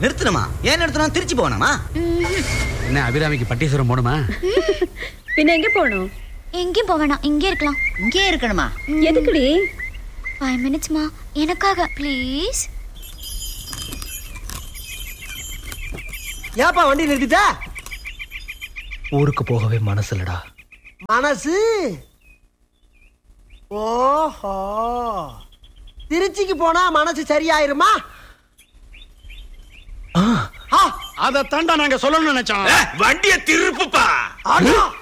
நிறுத்தணுமா ஏன் நிறுத்தணும் திருச்சி போகணுமா என்ன அபிராமிக்கு பட்டீஸ்வரம் போகணுமா பின்ன எங்க போகணும் எங்கேயும் போக வேணாம் இங்கே இருக்கலாம் இங்கே இருக்கணுமா எதுக்குடி ஃபைவ் மினிட்ஸ்மா எனக்காக ப்ளீஸ் ஏப்பா வண்டி நிறுத்திட்ட ஊருக்கு போகவே மனசு இல்லடா மனசு ஓஹோ திருச்சிக்கு போனா மனசு சரியாயிருமா அதை தாண்டா நாங்க சொல்லணும்னு நினைச்சோம் வண்டியை திருப்புப்பா அடா